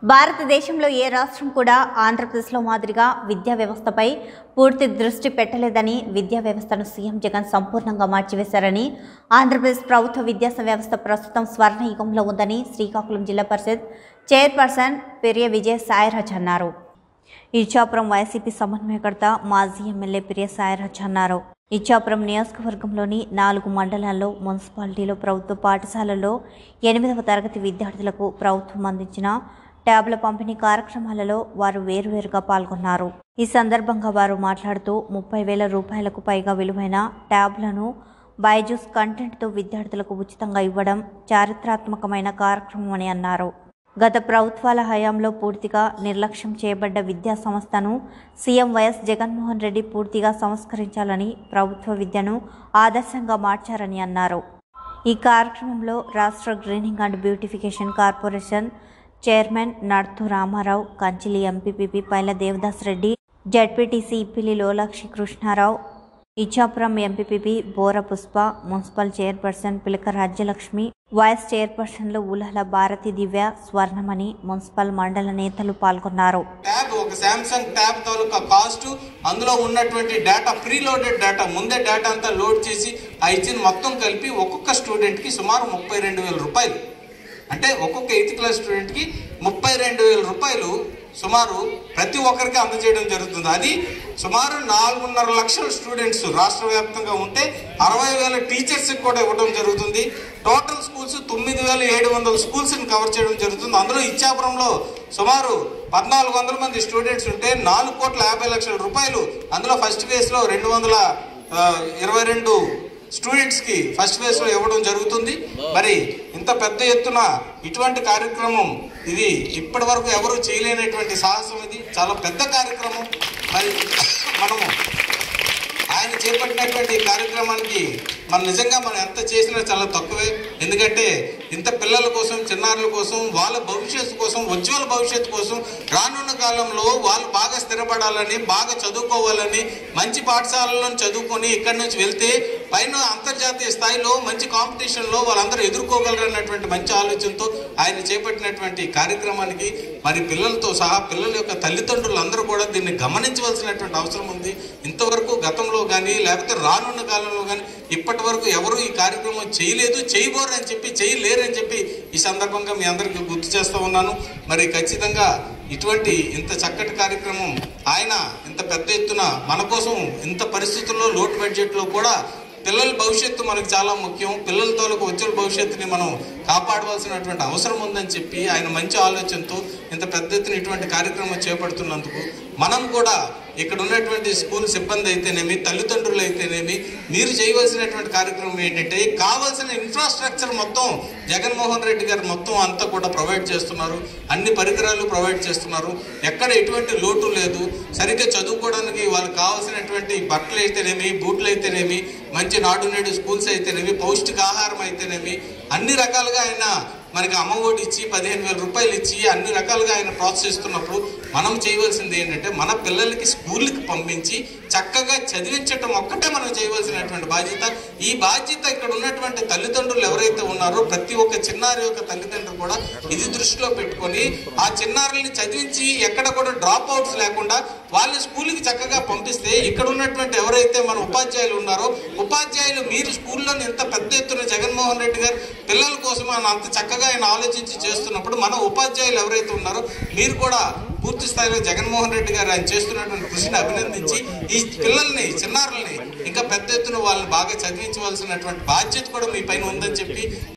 భారతదేశంలో ఏ రాష్ట్రం కూడా ఆంధ్రప్రదేశ్లో మాదిరిగా విద్యా వ్యవస్థపై పూర్తి దృష్టి పెట్టలేదని విద్యా వ్యవస్థను సీఎం జగన్ సంపూర్ణంగా మార్చివేశారని ఆంధ్రప్రదేశ్ ప్రభుత్వ విద్యా వ్యవస్థ ప్రస్తుతం స్వర్ణ యుగంలో ఉందని శ్రీకాకుళం జిల్లా పరిషత్ చైర్పర్సన్ పెరియ విజయ సాయిరాజ్ అన్నారు ఇచ్చాపురం వైసీపీ సమన్వయకర్త మాజీ ఎమ్మెల్యే ప్రియ సాయిరాజ్ అన్నారు ఇచ్చాపురం నియోజకవర్గంలోని నాలుగు మండలాల్లో మున్సిపాలిటీలో ప్రభుత్వ పాఠశాలల్లో ఎనిమిదవ తరగతి విద్యార్థులకు ప్రభుత్వం అందించిన ట్యాబ్ల పంపిణీ కార్యక్రమాలలో వారు వేరువేరుగా పాల్గొన్నారు ఈ సందర్భంగా వారు మాట్లాడుతూ ముప్పై వేల రూపాయలకు పైగా విలువైన ట్యాబ్లను బైజూస్ కంటెంట్తో విద్యార్థులకు ఉచితంగా ఇవ్వడం చారిత్రాత్మకమైన కార్యక్రమం అని అన్నారు గత ప్రభుత్వాల హయాంలో పూర్తిగా నిర్లక్ష్యం చేయబడ్డ విద్యా సంస్థను సీఎం వైఎస్ జగన్మోహన్ రెడ్డి పూర్తిగా సంస్కరించాలని ప్రభుత్వ విద్యను ఆదర్శంగా మార్చారని అన్నారు ఈ కార్యక్రమంలో రాష్ట్ర greening and beautification corporation chairman Narthu Ramarao Kanchili MPP Paila Devadas Reddy ZPTC Ippili Lolakshi Krishnarao Ichchapuram MPP Bora Pushpa municipal chairperson Pilaka Rajyalakshmi vice చైర్పర్సన్లు ఉలహల భారతి దివ్య స్వర్ణమణి మున్సిపల్ మండల నేతలు పాల్గొన్నారు ట్యాబ్ ఒక శాంసంగ్ ట్యాబ్ తాలూకా కాస్ట్ అందులో ఉన్నటువంటి డేటా ప్రీలోడెడ్ డేటా ముందే డేటా అంతా లోడ్ చేసి ఆ ఇచ్చిన మొత్తం కలిపి ఒక్కొక్క స్టూడెంట్కి సుమారు ముప్పై రెండు వేల రూపాయలు అంటే ఒక్కొక్క ఎయిత్ క్లాస్ స్టూడెంట్కి ముప్పై రెండు వేల రూపాయలు సుమారు ప్రతి ఒక్కరికి అందజేయడం జరుగుతుంది అది సుమారు నాలుగున్నర లక్షల స్టూడెంట్స్ రాష్ట్ర వ్యాప్తంగా ఉంటే అరవై వేల టీచర్స్కి కూడా ఇవ్వడం జరుగుతుంది టోటల్ స్కూల్స్ తొమ్మిది వేల ఏడు వందల స్కూల్స్ని కవర్ చేయడం జరుగుతుంది అందులో ఇచ్చాపురంలో సుమారు పద్నాలుగు వందల మంది స్టూడెంట్స్ ఉంటే నాలుగు కోట్ల యాభై లక్షల రూపాయలు అందులో ఫస్ట్ ఫేజ్లో రెండు వందల ఆ, ఇరవై రెండు స్టూడెంట్స్ కి ఫస్ట్ ఫేజ్ లో ఇవ్వడం జరుగుతుంది మరి ఇంత పెద్ద ఎత్తున ఇటువంటి కార్యక్రమం ఇది ఇప్పటి వరకు ఎవరు చేయలేనటువంటి సాహసం ఇది చాలా పెద్ద కార్యక్రమం మరి మనము ఆయన చేపట్టినటువంటి ఈ కార్యక్రమానికి మనం నిజంగా మనం ఎంత చేసినా చాలా తక్కువే ఎందుకంటే ఇంత పిల్లల కోసం చిన్నారుల కోసం వాళ్ళ భవిష్యత్తు కోసం ఉజ్వల భవిష్యత్తు కోసం రానున్న కాలంలో వాళ్ళు బాగా స్థిరపడాలని బాగా చదువుకోవాలని మంచి పాఠశాలలో చదువుకొని ఇక్కడి నుంచి వెళ్తే పైన అంతర్జాతీయ స్థాయిలో మంచి కాంపిటీషన్లో వాళ్ళందరూ ఎదుర్కోగలరన్నటువంటి మంచి ఆలోచనతో ఆయన చేపట్టినటువంటి ఈ కార్యక్రమానికి మరి పిల్లలతో సహా పిల్లల యొక్క తల్లిదండ్రులు అందరూ కూడా దీన్ని గమనించవలసినటువంటి అవసరం ఉంది ఇంతవరకు గతంలో కానీ లేకపోతే రానున్న కాలంలో కానీ ఇప్పటి వరకు ఎవరు ఈ కార్యక్రమం చేయలేదు చేయబోరు అని చెప్పి చేయలేరని చెప్పి ఈ సందర్భంగా మీ అందరికీ గుర్తు చేస్తూ ఉన్నాను మరి ఖచ్చితంగా ఇటువంటి ఇంత చక్కటి కార్యక్రమం ఆయన ఇంత పెద్ద ఎత్తున మన కోసం ఇంత పరిస్థితుల్లో లోటు బడ్జెట్లో కూడా పిల్లల భవిష్యత్తు మనకు చాలా ముఖ్యం పిల్లల తాలూకు ఉజ్వల భవిష్యత్తుని మనం కాపాడవలసినటువంటి అవసరం ఉందని చెప్పి ఆయన మంచి ఆలోచనతో ఇంత పెద్ద ఎత్తున ఇటువంటి కార్యక్రమం చేపడుతున్నందుకు మనం కూడా ఇక్కడ ఉన్నటువంటి స్కూల్ సిబ్బంది అయితేనేమి తల్లిదండ్రులు అయితేనేమి మీరు చేయవలసినటువంటి కార్యక్రమం ఏంటంటే కావాల్సిన ఇన్ఫ్రాస్ట్రక్చర్ మొత్తం జగన్మోహన్ రెడ్డి గారు మొత్తం అంతా కూడా ప్రొవైడ్ చేస్తున్నారు అన్ని పరికరాలు ప్రొవైడ్ చేస్తున్నారు ఎక్కడ ఎటువంటి లోటు లేదు సరిగ్గా చదువుకోవడానికి వాళ్ళకి కావాల్సినటువంటి బట్టలు అయితేనేమి బూట్లు అయితేనేమి మంచి నాడు నేడు స్కూల్స్ అయితేనేమి పౌష్టికాహారం అయితేనేమి అన్ని రకాలుగా ఆయన మనకి అమ్మ ఒడి ఇచ్చి పదిహేను వేల రూపాయలు ఇచ్చి అన్ని రకాలుగా ఆయన ప్రోత్సహిస్తున్నప్పుడు మనం చేయవలసింది ఏంటంటే మన పిల్లలకి స్కూల్కి పంపించి చక్కగా చదివించటం ఒక్కటే మనం చేయవలసినటువంటి బాధ్యత ఈ బాధ్యత ఇక్కడ ఉన్నటువంటి తల్లిదండ్రులు ఎవరైతే ఉన్నారో ప్రతి ఒక్క చిన్నారి యొక్క తల్లిదండ్రులు కూడా ఇది దృష్టిలో పెట్టుకొని ఆ చిన్నారుల్ని చదివించి ఎక్కడ కూడా డ్రాప్ అవుట్స్ లేకుండా వాళ్ళ స్కూల్కి చక్కగా పంపిస్తే ఇక్కడ ఉన్నటువంటి ఎవరైతే మన ఉపాధ్యాయులు ఉన్నారో ఉపాధ్యాయులు మీరు స్కూల్లో ఇంత పెద్ద ఎత్తున జగన్మోహన్ రెడ్డి గారు పిల్లల కోసం ఆయన అంత చక్కగా ఆయన ఆలోచించి చేస్తున్నప్పుడు మన ఉపాధ్యాయులు ఎవరైతే ఉన్నారో మీరు కూడా పూర్తి స్థాయిలో జగన్మోహన్ రెడ్డి గారు ఆయన చేస్తున్నటువంటి కృషిని అభినందించి ఈ పిల్లల్ని చిన్నారుల్ని ఇంకా పెద్ద ఎత్తున వాళ్ళని బాగా చదివించవలసినటువంటి బాధ్యత కూడా మీ పైన ఉందని చెప్పి